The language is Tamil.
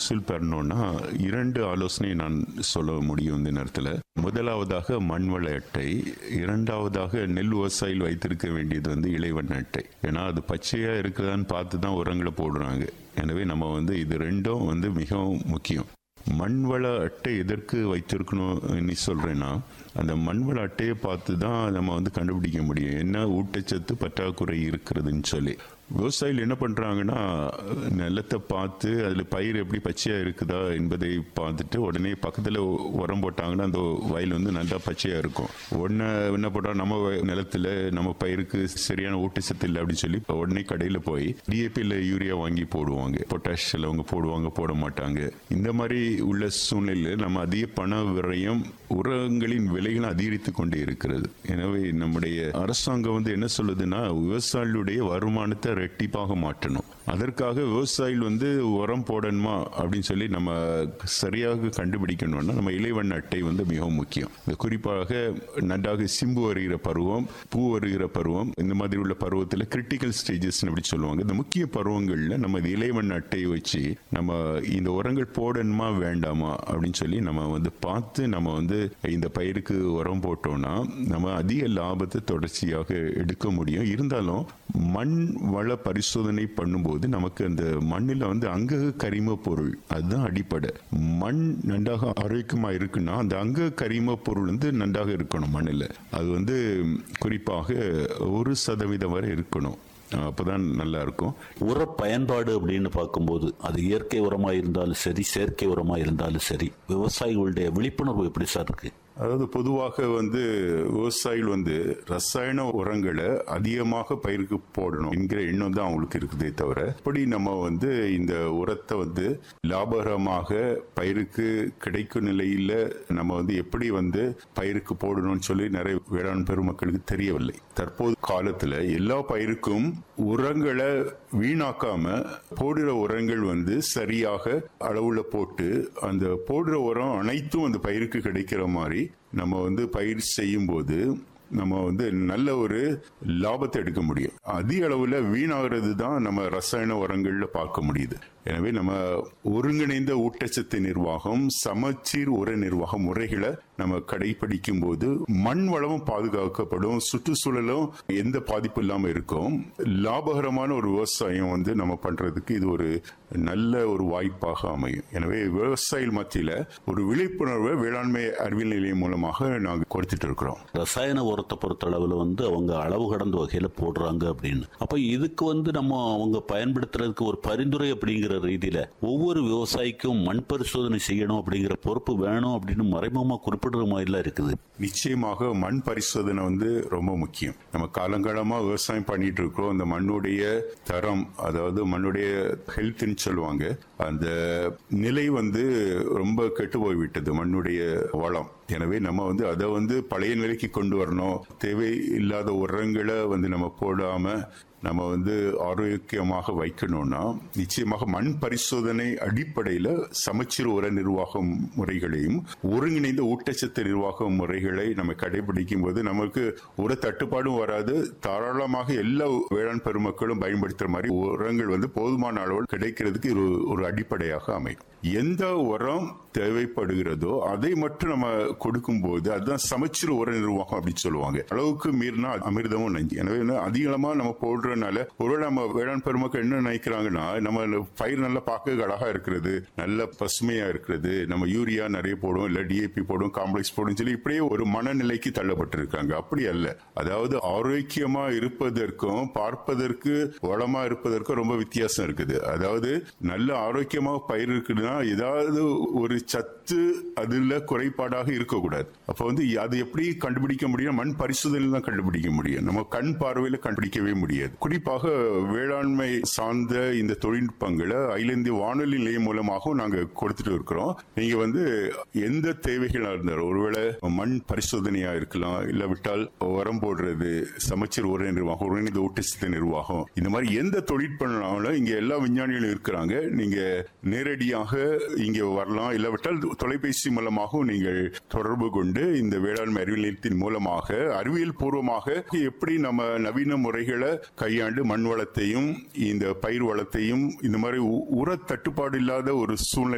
மகசூல் பெறணும்னா இரண்டு ஆலோசனை நான் சொல்ல முடியும் இந்த நேரத்தில் முதலாவதாக மண்வள அட்டை இரண்டாவதாக நெல் விவசாயிகள் வைத்திருக்க வேண்டியது வந்து இலைவண்ண அட்டை ஏன்னா அது பச்சையா இருக்குதான்னு பார்த்து தான் உரங்களை போடுறாங்க எனவே நம்ம வந்து இது ரெண்டும் வந்து மிகவும் முக்கியம் மண்வள அட்டை எதற்கு வைத்திருக்கணும்னு சொல்றேன்னா அந்த மண்வள அட்டையை பார்த்து தான் நம்ம வந்து கண்டுபிடிக்க முடியும் என்ன ஊட்டச்சத்து பற்றாக்குறை இருக்கிறதுன்னு சொல்லி விவசாயிகள் என்ன பண்றாங்கன்னா நிலத்தை பார்த்து அதுல பயிர் எப்படி பச்சையா இருக்குதா என்பதை பார்த்துட்டு உடனே பக்கத்துல உரம் போட்டாங்கன்னா அந்த வயல் வந்து நல்லா பச்சையா இருக்கும் உடனே என்ன பண்றா நம்ம வய- நிலத்துல நம்ம பயிருக்கு சரியான ஊட்டச்சத்து இல்லை அப்படின்னு சொல்லி உடனே கடையில போய் டிஏபி இல்ல யூரியா வாங்கி போடுவாங்க பொட்டாஷ் சிலவங்க போடுவாங்க போட மாட்டாங்க இந்த மாதிரி உள்ள சூழ்நிலையில் நம்ம அதிக பண விரயம் உரங்களின் விலைகள் அதிகரித்து கொண்டே இருக்கிறது எனவே நம்முடைய அரசாங்கம் வந்து என்ன சொல்லுதுன்னா விவசாயிகளுடைய வருமானத்தை ரெட்டிப்பாக மாற்றணும் அதற்காக விவசாயிகள் வந்து உரம் போடணுமா அப்படின்னு சொல்லி நம்ம சரியாக கண்டுபிடிக்கணும்னா நம்ம இலைவண்ண அட்டை வந்து மிகவும் முக்கியம் இந்த குறிப்பாக நன்றாக சிம்பு வருகிற பருவம் பூ வருகிற பருவம் இந்த மாதிரி உள்ள பருவத்தில் கிரிட்டிக்கல் ஸ்டேஜஸ் அப்படி சொல்லுவாங்க இந்த முக்கிய பருவங்களில் நம்ம இந்த இலைவண்ண அட்டையை வச்சு நம்ம இந்த உரங்கள் போடணுமா வேண்டாமா அப்படின்னு சொல்லி நம்ம வந்து பார்த்து நம்ம வந்து இந்த பயிருக்கு உரம் போட்டோம்னா நம்ம அதிக லாபத்தை தொடர்ச்சியாக எடுக்க முடியும் இருந்தாலும் மண் வள பரிசோதனை பண்ணும்போது நமக்கு அந்த மண்ணில் வந்து அங்க கரிம பொருள் அதுதான் அடிப்படை மண் நன்றாக ஆரோக்கியமா இருக்குன்னா அந்த அங்க கரிம பொருள் வந்து நன்றாக இருக்கணும் மண்ணில் அது வந்து குறிப்பாக ஒரு சதவீதம் வரை இருக்கணும் அப்பதான் நல்லா இருக்கும் உர பயன்பாடு அப்படின்னு பார்க்கும்போது அது இயற்கை உரமா இருந்தாலும் சரி செயற்கை உரமா இருந்தாலும் சரி விவசாயிகளுடைய விழிப்புணர்வு எப்படி சார் இருக்கு அதாவது பொதுவாக வந்து விவசாயிகள் வந்து ரசாயன உரங்களை அதிகமாக பயிருக்கு போடணும் என்கிற எண்ணம் தான் அவங்களுக்கு இருக்குதே தவிர இப்படி நம்ம வந்து இந்த உரத்தை வந்து லாபகரமாக பயிருக்கு கிடைக்கும் நிலையில நம்ம வந்து எப்படி வந்து பயிருக்கு போடணும்னு சொல்லி நிறைய வேளாண் பெருமக்களுக்கு தெரியவில்லை தற்போது காலத்துல எல்லா பயிருக்கும் உரங்களை வீணாக்காம போடுற உரங்கள் வந்து சரியாக அளவுல போட்டு அந்த போடுற உரம் அனைத்தும் அந்த பயிருக்கு கிடைக்கிற மாதிரி நம்ம வந்து பயிர் செய்யும் போது நம்ம வந்து நல்ல ஒரு லாபத்தை எடுக்க முடியும் அதிக அளவுல வீணாகிறது தான் நம்ம ரசாயன உரங்கள்ல பார்க்க முடியுது எனவே நம்ம ஒருங்கிணைந்த ஊட்டச்சத்து நிர்வாகம் சமச்சீர் உர நிர்வாக முறைகளை நம்ம கடைபிடிக்கும் போது மண் வளமும் பாதுகாக்கப்படும் சுற்றுச்சூழலும் எந்த பாதிப்பு இல்லாம இருக்கும் லாபகரமான ஒரு விவசாயம் வந்து நம்ம பண்றதுக்கு இது ஒரு நல்ல ஒரு வாய்ப்பாக அமையும் எனவே விவசாயிகள் மத்தியில ஒரு விழிப்புணர்வை வேளாண்மை அறிவியல் நிலையம் மூலமாக நாங்கள் கொடுத்துட்டு இருக்கிறோம் ரசாயன உரத்தை பொறுத்தளவில் வந்து அவங்க அளவு கடந்த வகையில் போடுறாங்க அப்படின்னு அப்போ இதுக்கு வந்து நம்ம அவங்க பயன்படுத்துறதுக்கு ஒரு பரிந்துரை அப்படிங்கிற ரீதியில் ஒவ்வொரு விவசாயிக்கும் மண் பரிசோதனை செய்யணும் அப்படிங்கிற பொறுப்பு வேணும் அப்படின்னு மறைமுகமாக குறிப்பிடுற மாதிரிலாம் இருக்குது நிச்சயமாக மண் பரிசோதனை வந்து ரொம்ப முக்கியம் நம்ம காலங்காலமா விவசாயம் பண்ணிட்டு இருக்கிறோம் அந்த மண்ணுடைய தரம் அதாவது மண்ணுடைய ஹெல்த்னு சொல்லுவாங்க அந்த நிலை வந்து ரொம்ப கெட்டு போய்விட்டது மண்ணுடைய வளம் எனவே நம்ம வந்து அதை வந்து பழைய நிலைக்கு கொண்டு வரணும் தேவை இல்லாத உரங்களை வந்து நம்ம போடாம நம்ம வந்து ஆரோக்கியமாக வைக்கணும்னா நிச்சயமாக மண் பரிசோதனை அடிப்படையில் சமச்சீர் உர நிர்வாக முறைகளையும் ஒருங்கிணைந்த ஊட்டச்சத்து நிர்வாக முறைகளை நம்ம கடைபிடிக்கும் போது நமக்கு உர தட்டுப்பாடும் வராது தாராளமாக எல்லா வேளாண் பெருமக்களும் பயன்படுத்துற மாதிரி உரங்கள் வந்து போதுமான அளவில் கிடைக்கிறதுக்கு இது ஒரு- ஒரு அடிப்படையாக அமையும் எந்த உரம் தேவைப்படுகிறதோ அதை மட்டும் நம்ம கொடுக்கும்போது அதுதான் சமச்சீர் உர நிர்வாகம் அப்படின்னு சொல்லுவாங்க அளவுக்கு மீறினா அமிர்தமும் நஞ்சு எனவே வந்து அதிகமா நம்ம போடுறதுனால ஒருவேளை நம்ம வேளாண் பெருமக்கள் என்ன நினைக்கிறாங்கன்னா நம்ம பயிர் நல்லா பார்க்க அழகா இருக்கிறது நல்ல பசுமையா இருக்கிறது நம்ம யூரியா நிறைய போடும் இல்ல டிஏபி போடும் காம்ப்ளெக்ஸ் போடும் சொல்லி இப்படியே ஒரு மனநிலைக்கு தள்ளப்பட்டிருக்காங்க அப்படி அல்ல அதாவது ஆரோக்கியமா இருப்பதற்கும் பார்ப்பதற்கு வளமா இருப்பதற்கும் ரொம்ப வித்தியாசம் இருக்குது அதாவது நல்ல ஆரோக்கியமாக பயிர் இருக்குதுன்னா ஏதாவது ஒரு சத்து அதுல குறைபாடாக இருக்கக்கூடாது அப்ப வந்து அது எப்படி கண்டுபிடிக்க முடியும் மண் பரிசோதனையில் தான் கண்டுபிடிக்க முடியும் நம்ம கண் பார்வையில கண்டுபிடிக்கவே முடியாது குறிப்பாக வேளாண்மை சார்ந்த இந்த தொழில்நுட்பங்களை அகில இந்திய வானொலி நிலையம் மூலமாகவும் நாங்க கொடுத்துட்டு இருக்கிறோம் நீங்க வந்து எந்த தேவைகளா இருந்தாலும் ஒருவேளை மண் பரிசோதனையா இருக்கலாம் இல்ல விட்டால் உரம் போடுறது சமச்சீர் உர நிர்வாகம் ஒருங்கிணைந்த ஊட்டச்சத்து நிர்வாகம் இந்த மாதிரி எந்த தொழில்நுட்பம்னாலும் இங்க எல்லா விஞ்ஞானிகளும் இருக்கிறாங்க நீங்க நேரடியாக இங்க வரலாம் இல்லாவிட்டால் தொலைபேசி மூலமாகவும் நீங்கள் தொடர்பு கொண்டு இந்த வேளாண்மை அறிவியல் நிலையத்தின் மூலமாக அறிவியல் பூர்வமாக எப்படி நம்ம நவீன முறைகளை கையாண்டு மண் வளத்தையும் இந்த பயிர் வளத்தையும் இந்த மாதிரி உ- உர தட்டுப்பாடு இல்லாத ஒரு சூழ்நிலை